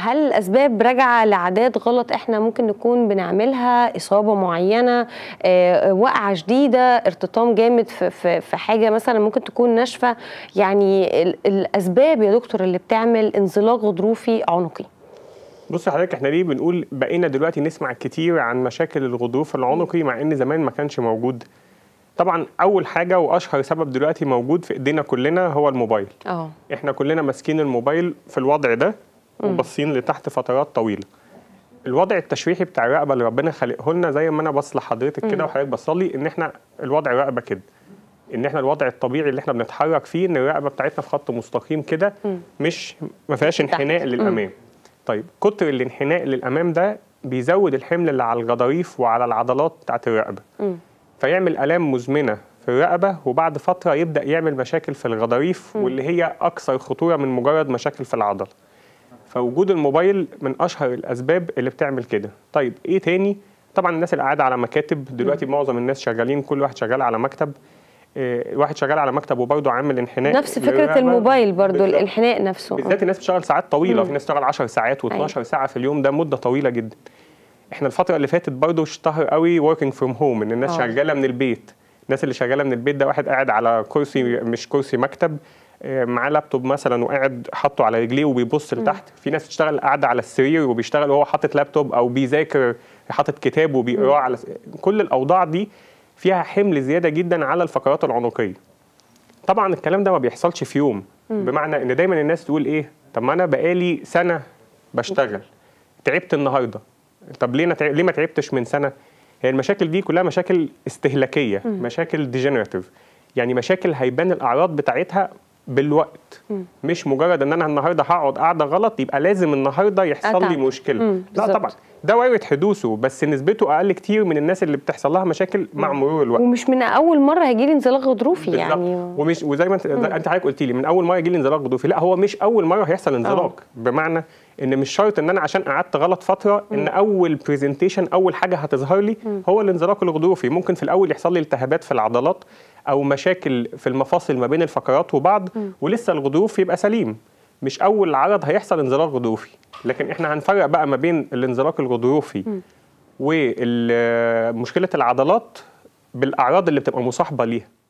هل الاسباب راجعه لعادات غلط احنا ممكن نكون بنعملها اصابه معينه آه، وقعه شديده ارتطام جامد في, في, في حاجه مثلا ممكن تكون ناشفه يعني ال- الاسباب يا دكتور اللي بتعمل انزلاق غضروفي عنقي بص حضرتك احنا ليه بنقول بقينا دلوقتي نسمع كتير عن مشاكل الغضروف العنقي مع ان زمان ما كانش موجود طبعا اول حاجه واشهر سبب دلوقتي موجود في ايدينا كلنا هو الموبايل اه احنا كلنا ماسكين الموبايل في الوضع ده وباصين لتحت فترات طويله الوضع التشريحي بتاع الرقبه اللي ربنا خلقه لنا زي ما انا بص لحضرتك كده وحضرتك بصلي ان احنا الوضع رقبه كده ان احنا الوضع الطبيعي اللي احنا بنتحرك فيه ان الرقبه بتاعتنا في خط مستقيم كده مش ما فيهاش انحناء للامام طيب كتر الانحناء للامام ده بيزود الحمل اللي على الغضاريف وعلى العضلات بتاعت الرقبه فيعمل الام مزمنه في الرقبه وبعد فتره يبدا يعمل مشاكل في الغضاريف واللي هي اكثر خطوره من مجرد مشاكل في العضله فوجود الموبايل من اشهر الاسباب اللي بتعمل كده طيب ايه تاني طبعا الناس اللي قاعده على مكاتب دلوقتي معظم الناس شغالين كل واحد شغال على مكتب إيه، الواحد شغال على مكتب وبرضه عامل انحناء نفس فكره للرقبة. الموبايل برضو بالظبط. الانحناء نفسه آه. بالذات الناس بتشتغل ساعات طويله في ناس بتشتغل 10 ساعات و12 أيوة. ساعه في اليوم ده مده طويله جدا احنا الفتره اللي فاتت برضه اشتهر قوي working from home ان الناس آه. شغاله من البيت الناس اللي شغاله من البيت ده واحد قاعد على كرسي مش كرسي مكتب آه، معاه لابتوب مثلا وقاعد حاطه على رجليه وبيبص لتحت في ناس بتشتغل قاعده على السرير وبيشتغل وهو حاطط لابتوب او بيذاكر حاطط كتاب وبيقراه على س- كل الاوضاع دي فيها حمل زياده جدا على الفقرات العنقيه طبعا الكلام ده ما بيحصلش في يوم بمعنى ان دايما الناس تقول ايه طب ما انا بقالي سنه بشتغل تعبت النهارده طب ليه نتع... ليه ما تعبتش من سنه هي المشاكل دي كلها مشاكل استهلاكيه مشاكل ديجنراتيف يعني مشاكل هيبان الاعراض بتاعتها بالوقت مش مجرد ان انا النهارده هقعد قاعده غلط يبقى لازم النهارده يحصل لي أتعب. مشكله مم، لا بالظبط. طبعا ده وارد حدوثه بس نسبته اقل كتير من الناس اللي بتحصل لها مشاكل مع مرور الوقت ومش من اول مره هيجي لي انزلاق غضروفي بالظبط يعني ومش وزي ما انت انت حضرتك قلت لي من اول مره يجي لي انزلاق غضروفي لا هو مش اول مره هيحصل انزلاق بمعنى ان مش شرط ان انا عشان قعدت غلط فتره ان اول برزنتيشن اول حاجه هتظهر لي هو الانزلاق الغضروفي ممكن في الاول يحصل لي التهابات في العضلات او مشاكل في المفاصل ما بين الفقرات وبعض ولسه الغضروف يبقى سليم مش اول عرض هيحصل انزلاق غضروفي لكن احنا هنفرق بقى ما بين الانزلاق الغضروفي ومشكله العضلات بالاعراض اللي بتبقى مصاحبه ليها